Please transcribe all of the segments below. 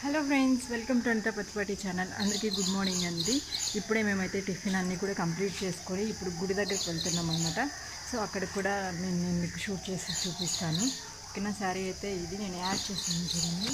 hello friends welcome to అంతా Pachipati channel అందరికీ good morning అండి ఇప్పుడే మేమైతే టిఫిన్ అన్నీ కూడా కంప్లీట్ చేసుకొని ఇప్పుడు గుడి దగ్గరికి వెళ్తున్నాం అనమాట సో అక్కడ కూడా నేను నేను మీకు షూట్ చేసి చూపిస్తాను ఓకేనా శారీ అయితే ఇది నేను యాడ్ చేస్తాను చూడండి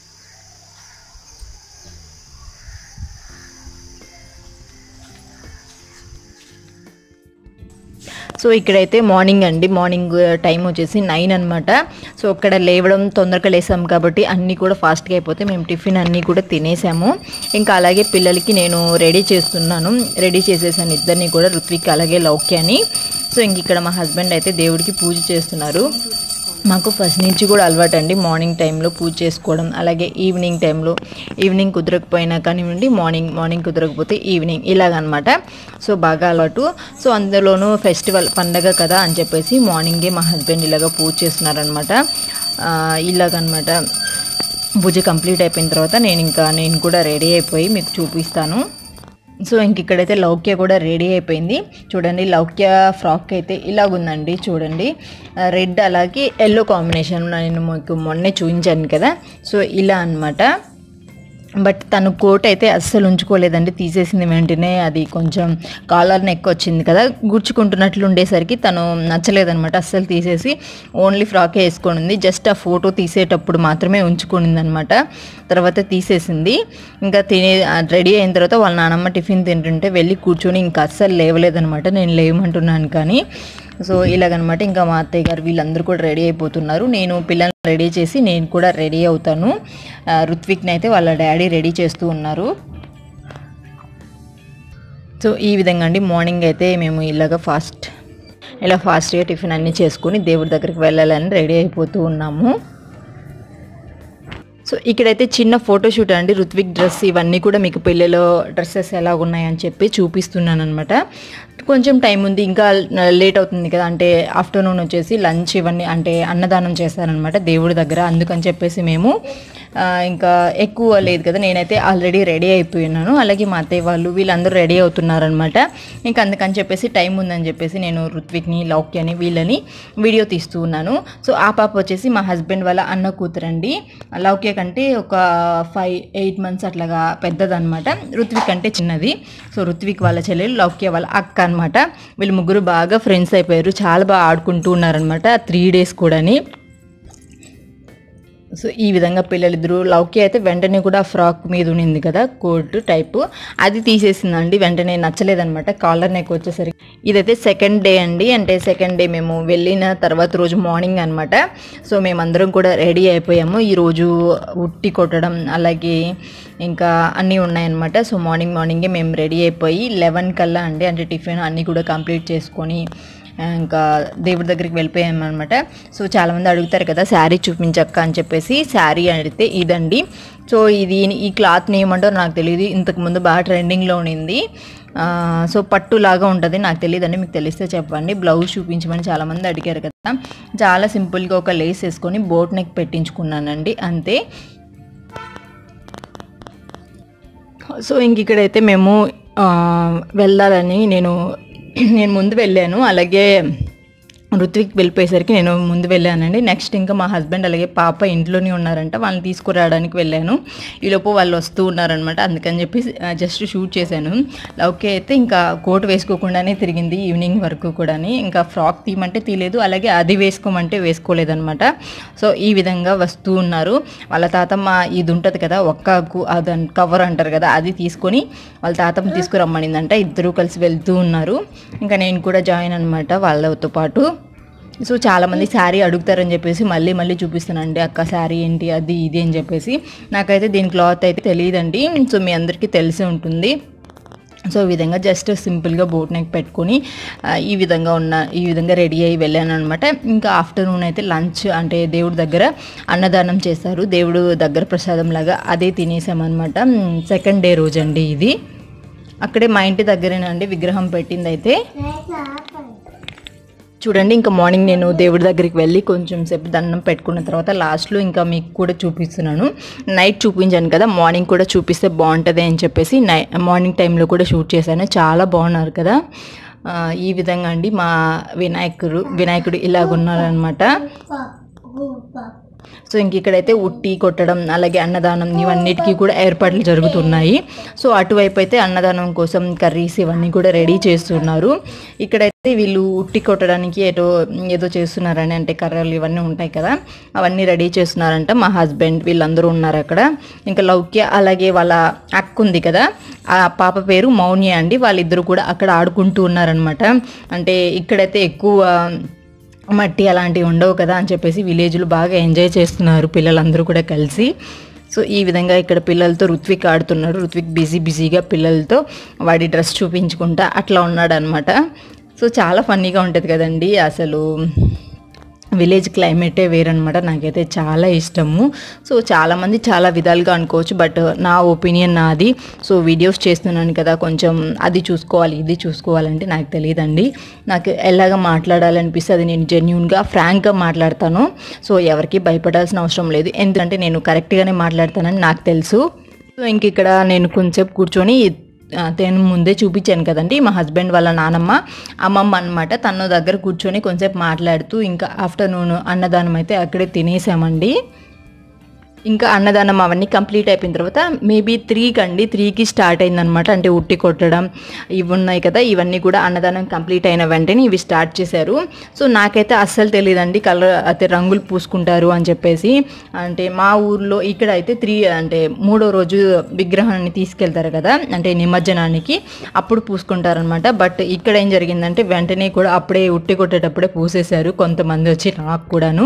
సో ఇక్కడైతే మార్నింగ్ అండి మార్నింగ్ టైం వచ్చేసి నైన్ అనమాట సో అక్కడ లేవడం తొందరగా లేసాం కాబట్టి అన్నీ కూడా ఫాస్ట్గా అయిపోతే మేము టిఫిన్ అన్నీ కూడా తినేసాము ఇంకా అలాగే పిల్లలకి నేను రెడీ చేస్తున్నాను రెడీ చేసేసాను ఇద్దరిని కూడా ఋత్విక్ అలాగే లౌక్య అని సో ఇంక ఇక్కడ మా హస్బెండ్ అయితే దేవుడికి పూజ చేస్తున్నారు మాకు ఫస్ట్ నుంచి కూడా అలవాటు అండి మార్నింగ్ టైంలో పూజ చేసుకోవడం అలాగే ఈవినింగ్ టైంలో ఈవినింగ్ కుదరకపోయినా కానివ్వండి మార్నింగ్ మార్నింగ్ కుదరకపోతే ఈవినింగ్ ఇలాగనమాట సో బాగా అలవాటు సో అందులోనూ ఫెస్టివల్ పండగ కదా అని చెప్పేసి మార్నింగే మా హస్బెండ్ ఇలాగ పూజ చేస్తున్నారనమాట ఇలాగనమాట పూజ కంప్లీట్ అయిపోయిన తర్వాత నేను ఇంకా నేను కూడా రెడీ అయిపోయి మీకు చూపిస్తాను సో ఇంక ఇక్కడైతే లౌక్య కూడా రెడీ అయిపోయింది చూడండి లౌక్య ఫ్రాక్ అయితే ఇలాగుందండి చూడండి రెడ్ అలాగే ఎల్లో కాంబినేషన్ నేను మీకు మొన్నే చూపించాను కదా సో ఇలా అన్నమాట బట్ తను కోట్ అయితే అస్సలు ఉంచుకోలేదండి తీసేసింది వెంటనే అది కొంచెం కాలర్ నెక్ వచ్చింది కదా గుచ్చుకుంటున్నట్లు ఉండేసరికి తను నచ్చలేదనమాట అస్సలు తీసేసి ఓన్లీ ఫ్రాకే వేసుకొని జస్ట్ ఆ ఫోటో తీసేటప్పుడు మాత్రమే ఉంచుకునింది అనమాట తర్వాత తీసేసింది ఇంకా తినే రెడీ అయిన తర్వాత వాళ్ళ నానమ్మ టిఫిన్ తింటుంటే వెళ్ళి కూర్చొని ఇంకా అస్సలు లేవలేదనమాట నేను లేవమంటున్నాను కానీ సో ఇలాగనమాట ఇంకా మా అత్తయ్య గారు వీళ్ళందరూ కూడా రెడీ అయిపోతున్నారు నేను పిల్లల్ని రెడీ చేసి నేను కూడా రెడీ అవుతాను ఆ, ఋత్విక్ని అయితే వాళ్ళ డాడీ రెడీ చేస్తూ ఉన్నారు సో ఈ విధంగా అండి మార్నింగ్ అయితే మేము ఇలాగ ఫాస్ట్ ఇలా ఫాస్ట్గా టిఫిన్ అన్నీ చేసుకుని దేవుడి దగ్గరికి వెళ్ళాలని రెడీ అయిపోతూ ఉన్నాము సో ఇక్కడైతే చిన్న ఫోటోషూట్ అండి ఋత్విక్ డ్రెస్ ఇవన్నీ కూడా మీకు పెళ్ళిలో డ్రెస్సెస్ ఎలా ఉన్నాయని చెప్పి చూపిస్తున్నాను అనమాట కొంచెం టైం ఉంది ఇంకా లేట్ అవుతుంది కదా అంటే ఆఫ్టర్నూన్ వచ్చేసి లంచ్ ఇవన్నీ అంటే అన్నదానం చేస్తారనమాట దేవుడి దగ్గర అందుకని చెప్పేసి మేము ఆ, ఇంకా ఎక్కువ లేదు కదా నేనైతే ఆల్రెడీ రెడీ అయిపోయినాను అలాగే మా అత్తయ్య వాళ్ళు వీళ్ళందరూ రెడీ అవుతున్నారనమాట ఇంకా అందుకని చెప్పేసి టైం ఉందని చెప్పేసి నేను ఋత్విక్ని లౌక్యని వీళ్ళని వీడియో తీస్తూ ఉన్నాను సో ఆ పాప వచ్చేసి మా హస్బెండ్ వాళ్ళ అన్న కూతురండి లౌక్య కంటే ఒక ఫైవ్ ఎయిట్ మంత్స్ అట్లాగా పెద్దదన్నమాట ఋత్విక్ అంటే చిన్నది సో ఋత్విక్ వాళ్ళ చెల్లెలు లౌక్య వాళ్ళ అక్క అనమాట వీళ్ళు ముగ్గురు బాగా ఫ్రెండ్స్ అయిపోయారు చాలా బాగా ఆడుకుంటూ ఉన్నారనమాట త్రీ డేస్ కూడాని సో ఈ విధంగా పిల్లలిద్దరూ లౌక్య అయితే వెంటనే కూడా ఫ్రాక్ మీద ఉన్నింది కదా కోట్ టైపు అది తీసేసిందండి వెంటనే నచ్చలేదనమాట కాలర్ నెక్ వచ్చేసరికి ఇదైతే సెకండ్ డే అండి అంటే సెకండ్ డే మేము వెళ్ళిన తర్వాత రోజు మార్నింగ్ అనమాట సో మేమందరం కూడా రెడీ అయిపోయాము ఈరోజు ఉట్టి కొట్టడం అలాగే ఇంకా అన్నీ ఉన్నాయన్నమాట సో మార్నింగ్ మార్నింగే మేము రెడీ అయిపోయి లెవెన్ కల్లా అండి అంటే టిఫిన్ అన్నీ కూడా కంప్లీట్ చేసుకొని ఇంకా దేవుడి దగ్గరికి వెళ్ళిపోయామన్నమాట సో చాలామంది అడుగుతారు కదా శారీ చూపించక్క అని చెప్పేసి శారీ అడిగితే ఇదండి సో ఇది ఈ క్లాత్ని ఏమంటారో నాకు తెలియదు ఇంతకుముందు బాగా ట్రెండింగ్లో ఉండింది ఆ, సో పట్టు లాగా ఉంటుంది నాకు తెలియదండి మీకు తెలిస్తే చెప్పండి బ్లౌజ్ చూపించమని చాలామంది అడిగారు కదా చాలా సింపుల్గా ఒక లేస్ వేసుకొని బోట్ నెక్ పెట్టించుకున్నానండి అంతే సో ఇంక ఇక్కడైతే మేము ఆ, వెళ్ళాలని నేను నేను ముందు వెళ్ళాను అలాగే ఋత్విక్ వెళ్ళిపోయేసరికి నేను ముందు వెళ్ళానండి నెక్స్ట్ ఇంకా మా హస్బెండ్ అలాగే పాప ఇంట్లోనే ఉన్నారంట వాళ్ళని తీసుకురావడానికి వెళ్ళాను ఈలోపు వాళ్ళు వస్తూ ఉన్నారనమాట అందుకని చెప్పి జస్ట్ షూట్ చేశాను లౌకే అయితే ఇంకా కోట్ వేసుకోకుండానే తిరిగింది ఈవినింగ్ వరకు కూడాని ఇంకా ఫ్రాక్ తీయమంటే తీయలేదు అలాగే అది వేసుకోమంటే వేసుకోలేదనమాట సో ఈ విధంగా వస్తూ ఉన్నారు వాళ్ళ తాతమ్మ ఇది ఉంటుంది కదా ఒక్కకు అదని కవర్ అంటారు కదా అది తీసుకొని వాళ్ళ తాతమ్మ తీసుకురమ్మనిందంట ఇద్దరూ కలిసి వెళ్తూ ఉన్నారు ఇంకా నేను కూడా జాయిన్ అనమాట వాళ్ళతో పాటు సో చాలామంది శారీ అడుగుతారని చెప్పేసి మళ్ళీ మళ్ళీ చూపిస్తానండి అక్క శారీ ఏంటి అది ఇది అని చెప్పేసి నాకైతే దీని క్లాత్ అయితే తెలియదండి సో మీ అందరికీ తెలిసి ఉంటుంది సో ఈ విధంగా జస్ట్ సింపుల్గా బోట్ నెక్ పెట్టుకొని ఆ, ఈ విధంగా ఉన్న ఈ విధంగా రెడీ అయ్యి వెళ్ళాను అనమాట ఇంకా ఆఫ్టర్నూన్ అయితే లంచ్ అంటే దేవుడి దగ్గర అన్నదానం చేస్తారు దేవుడు దగ్గర ప్రసాదం లాగా అదే తినేసామన్నమాట సెకండ్ డే రోజు అండి ఇది అక్కడే మా ఇంటి దగ్గరేనండి విగ్రహం పెట్టింది అయితే చూడండి ఇంకా మార్నింగ్ నేను దేవుడి దగ్గరికి వెళ్ళి కొంచెం సేపు దండం పెట్టుకున్న తర్వాత లాస్ట్లో ఇంకా మీకు కూడా చూపిస్తున్నాను నైట్ చూపించాను కదా మార్నింగ్ కూడా చూపిస్తే బాగుంటుంది అని చెప్పేసి నై మార్నింగ్ టైంలో కూడా షూట్ చేశాను చాలా బాగున్నారు కదా ఆ, ఈ విధంగా అండి మా వినాయకుడు వినాయకుడు ఇలాగున్నారనమాట సో ఇంక ఇక్కడైతే ఉట్టి కొట్టడం అలాగే అన్నదానం ఇవన్నిటికీ కూడా ఏర్పాట్లు జరుగుతున్నాయి సో అటువైపు అయితే అన్నదానం కోసం కర్రీస్ ఇవన్నీ కూడా రెడీ చేస్తున్నారు ఇక్కడైతే వీళ్ళు ఉట్టి కొట్టడానికి ఏదో ఏదో చేస్తున్నారని అంటే కర్రలు ఇవన్నీ ఉంటాయి కదా అవన్నీ రెడీ చేస్తున్నారంట మా హస్బెండ్ వీళ్ళందరూ ఉన్నారు అక్కడ ఇంకా లౌక్య అలాగే వాళ్ళ అక్క ఉంది కదా ఆ పాప పేరు మౌన్య అండి వాళ్ళిద్దరు కూడా అక్కడ ఆడుకుంటూ ఉన్నారనమాట అంటే ఇక్కడైతే ఎక్కువ మట్టి అలాంటివి ఉండవు కదా అని చెప్పేసి విలేజ్లో బాగా ఎంజాయ్ చేస్తున్నారు పిల్లలందరూ కూడా కలిసి సో ఈ విధంగా ఇక్కడ పిల్లలతో ఋత్విక్ ఆడుతున్నాడు ఋత్విక్ బిజీ బిజీగా పిల్లలతో వాడి డ్రెస్ చూపించుకుంటా అట్లా ఉన్నాడు అనమాట సో చాలా ఫన్నీగా ఉంటుంది కదండి అసలు విలేజ్ క్లైమేటే వేరనమాట నాకైతే చాలా ఇష్టము సో చాలామంది చాలా విధాలుగా అనుకోవచ్చు బట్ నా ఒపీనియన్ నాది సో వీడియోస్ చేస్తున్నాను కదా కొంచెం అది చూసుకోవాలి ఇది చూసుకోవాలంటే నాకు తెలియదండి నాకు ఎలాగ మాట్లాడాలనిపిస్తే అది నేను జెన్యున్గా ఫ్రాంక్గా మాట్లాడతాను సో ఎవరికి భయపడాల్సిన అవసరం లేదు ఎందుకంటే నేను కరెక్ట్గానే మాట్లాడతానని నాకు తెలుసు సో ఇంక ఇక్కడ నేను కొంచెం కూర్చొని ఆ, తేను ముందే చూపించాను కదండి మా హస్బెండ్ వాళ్ళ నానమ్మ అమ్మమ్మ అనమాట తన దగ్గర కూర్చొని కొంచెంసేపు మాట్లాడుతూ ఇంకా ఆఫ్టర్నూన్ అన్నదానం అయితే అక్కడే తినేసామండి ఇంకా అన్నదానం అవన్నీ కంప్లీట్ అయిపోయిన తర్వాత మేబీ త్రీకి అండి త్రీకి స్టార్ట్ అయిందనమాట అంటే ఉట్టి కొట్టడం ఇవి ఉన్నాయి కదా ఇవన్నీ కూడా అన్నదానం కంప్లీట్ అయిన వెంటనే ఇవి స్టార్ట్ చేశారు సో నాకైతే అస్సలు తెలియదండి కలర్ అయితే రంగులు పూసుకుంటారు అని చెప్పేసి అంటే మా ఊర్లో ఇక్కడ అయితే త్రీ అంటే మూడో రోజు విగ్రహాన్ని తీసుకెళ్తారు కదా అంటే నిమజ్జనానికి అప్పుడు పూసుకుంటారనమాట బట్ ఇక్కడ ఏం జరిగిందంటే వెంటనే కూడా అప్పుడే ఉట్టి కొట్టేటప్పుడే పూసేశారు కొంతమంది వచ్చి నాకు కూడాను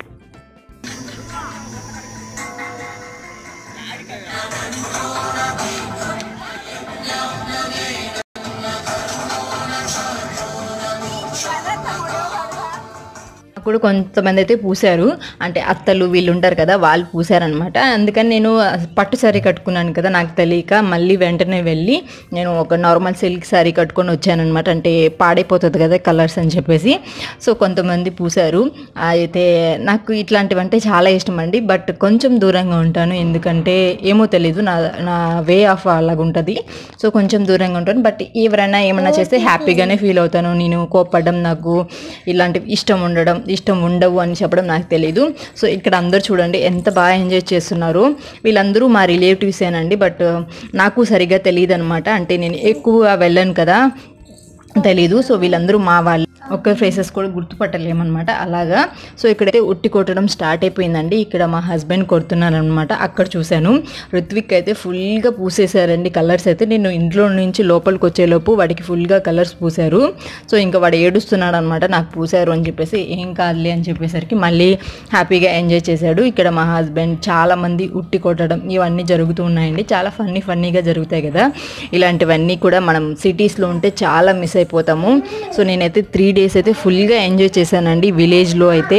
కూడా కొంతమంది అయితే పూసారు అంటే అత్తలు వీళ్ళు ఉంటారు కదా వాళ్ళు పూసారనమాట అందుకని నేను పట్టు శారీ కట్టుకున్నాను కదా నాకు తెలియక మళ్ళీ వెంటనే వెళ్ళి నేను ఒక నార్మల్ సిల్క్ శారీ కట్టుకొని వచ్చానమాట అంటే పాడైపోతుంది కదా కలర్స్ అని చెప్పేసి సో కొంతమంది పూసారు అయితే నాకు ఇట్లాంటివంటే చాలా ఇష్టం అండి బట్ కొంచెం దూరంగా ఉంటాను ఎందుకంటే ఏమో తెలీదు నా నా వే ఆఫ్ అలాగ ఉంటుంది సో కొంచెం దూరంగా ఉంటాను బట్ ఎవరైనా ఏమైనా చేస్తే హ్యాపీగానే ఫీల్ అవుతాను నేను కోపడడం నాకు ఇలాంటివి ఇష్టం ఉండడం ఇష్టం ఉండవు అని చెప్పడం నాకు తెలియదు సో ఇక్కడ అందరూ చూడండి ఎంత బాగా ఎంజాయ్ చేస్తున్నారు వీళ్ళందరూ మా రిలేటివ్సేనండి బట్ నాకు సరిగా తెలియదు అనమాట అంటే నేను ఎక్కువ వెళ్ళను కదా తెలీదు సో వీళ్ళందరూ మా వాళ్ళు ఒక్క ఫేసెస్ కూడా గుర్తుపట్టలేమన్నమాట అలాగా సో ఇక్కడైతే ఉట్టి కొట్టడం స్టార్ట్ అయిపోయిందండి ఇక్కడ మా హస్బెండ్ కొడుతున్నారనమాట అక్కడ చూశాను ఋత్విక్ అయితే ఫుల్గా పూసేశారండి కలర్స్ అయితే నేను ఇంట్లో నుంచి లోపలికి వచ్చేలోపు వాడికి ఫుల్గా కలర్స్ పూసారు సో ఇంకా వాడు ఏడుస్తున్నాడు అనమాట నాకు పూసారు అని చెప్పేసి ఏం కాదులే అని చెప్పేసరికి మళ్ళీ హ్యాపీగా ఎంజాయ్ చేశాడు ఇక్కడ మా హస్బెండ్ చాలా మంది ఉట్టి కొట్టడం ఇవన్నీ జరుగుతూ ఉన్నాయండి చాలా ఫన్నీ ఫన్నీగా జరుగుతాయి కదా ఇలాంటివన్నీ కూడా మనం సిటీస్లో ఉంటే చాలా మిస్ అయిపోతాము సో నేనైతే త్రీ డేస్ అయితే ఫుల్గా ఎంజాయ్ చేశానండి విలేజ్లో అయితే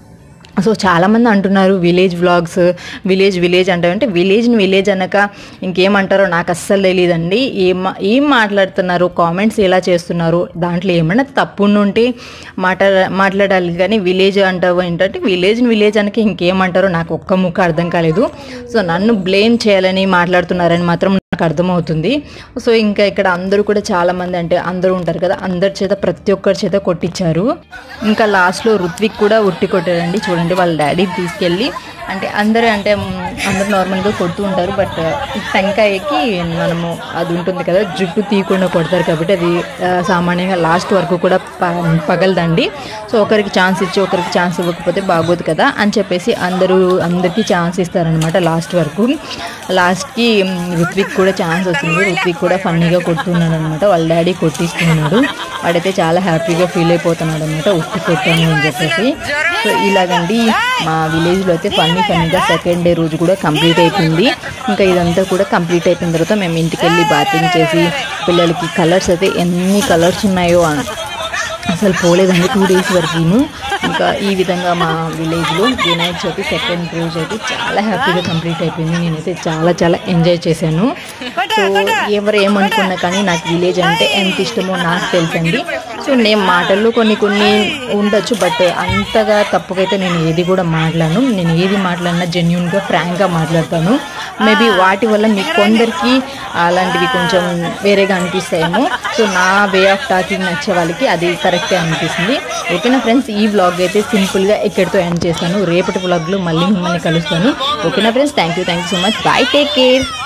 సో చాలామంది అంటున్నారు విలేజ్ వ్లాగ్స్ విలేజ్ విలేజ్ అంటారంటే విలేజ్ని విలేజ్ అనక ఇంకేమంటారో నాకు అస్సలు తెలియదండి ఏం మా- ఏం మాట్లాడుతున్నారు కామెంట్స్ ఎలా చేస్తున్నారు దాంట్లో ఏమైనా తప్పు ఉంటే మాట్లా మాట్లాడాలి కానీ విలేజ్ అంటావు ఏంటంటే విలేజ్ని విలేజ్ అనక ఇంకేమంటారో నాకు ఒక్క ముక్క అర్థం కాలేదు సో నన్ను బ్లేమ్ చేయాలని మాట్లాడుతున్నారని మాత్రం నాకు అర్థమవుతుంది సో ఇంకా ఇక్కడ అందరూ కూడా చాలా మంది అంటే అందరూ ఉంటారు కదా అందరి చేత ప్రతి ఒక్కరి చేత కొట్టించారు ఇంకా లాస్ట్లో ఋత్విక్ కూడా ఉట్టి కొట్టారండి చూడండి వాళ్ళ డాడీ తీసుకెళ్ళి అంటే అందరూ అంటే మ్, అందరూ నార్మల్గా కొడుతూ ఉంటారు బట్ టెంకాయకి మనము అది ఉంటుంది కదా జుట్టు తీయకుండా కొడతారు కాబట్టి అది ఆ, సామాన్యంగా లాస్ట్ వరకు కూడా ప- పగలదండి సో ఒకరికి ఛాన్స్ ఇచ్చి ఒకరికి ఛాన్స్ ఇవ్వకపోతే బాగోదు కదా అని చెప్పేసి అందరూ అందరికీ ఛాన్స్ ఇస్తారనమాట లాస్ట్ వరకు లాస్ట్కి మ్, ఋత్విక్ కూడా ఛాన్స్ వచ్చింది ఋత్విక్ కూడా ఫన్నీగా కొడుతున్నాడు అనమాట వాళ్ళ డాడీ కొట్టిస్తున్నాడు వాడైతే చాలా హ్యాపీగా ఫీల్ అయిపోతున్నాడు అనమాట ఉట్టి కొట్టాను అని చెప్పేసి సో ఇలాగండి మా విలేజ్లో అయితే ఫన్నీ ఫన్నీగా సెకండ్ డే రోజు కూడా కంప్లీట్ అయిపోయింది ఇంకా ఇదంతా కూడా కంప్లీట్ అయిపోయిన తర్వాత మేము ఇంటికి వెళ్ళి బాతింగ్ చేసి పిల్లలకి కలర్స్ అయితే ఎన్ని కలర్స్ ఉన్నాయో అన్- అసలు పోలేదండి టూ డేస్ వరకును ఇంకా ఈ విధంగా మా విలేజ్లో వినాయక చవితి సెకండ్ రోజు అయితే చాలా హ్యాపీగా కంప్లీట్ అయిపోయింది నేనైతే చాలా చాలా ఎంజాయ్ చేశాను సో ఎవరు ఏమనుకున్నా కానీ నాకు విలేజ్ అంటే ఎంత ఇష్టమో నాకు తెలుసండి సో నేను మాటల్లో కొన్ని కొన్ని ఉండొచ్చు బట్ అంతగా తప్పుకైతే నేను ఏది కూడా మాట్లాడను నేను ఏది మాట్లాడినా జెన్యున్గా ఫ్రాంక్గా మాట్లాడతాను మేబీ వాటి వల్ల మీకు కొందరికి అలాంటివి కొంచెం వేరేగా అనిపిస్తాయేమో సో నా వే ఆఫ్ టాకింగ్ నచ్చే వాళ్ళకి అది కరెక్టే అనిపిస్తుంది ఓకేనా ఫ్రెండ్స్ ఈ వ్లాగ్ అయితే సింపుల్గా ఎక్కడితో ఎండ్ చేస్తాను రేపటి వ్లాగ్లో మళ్ళీ మిమ్మల్ని కలుస్తాను ఓకేనా friends thank you thank you so much bye take care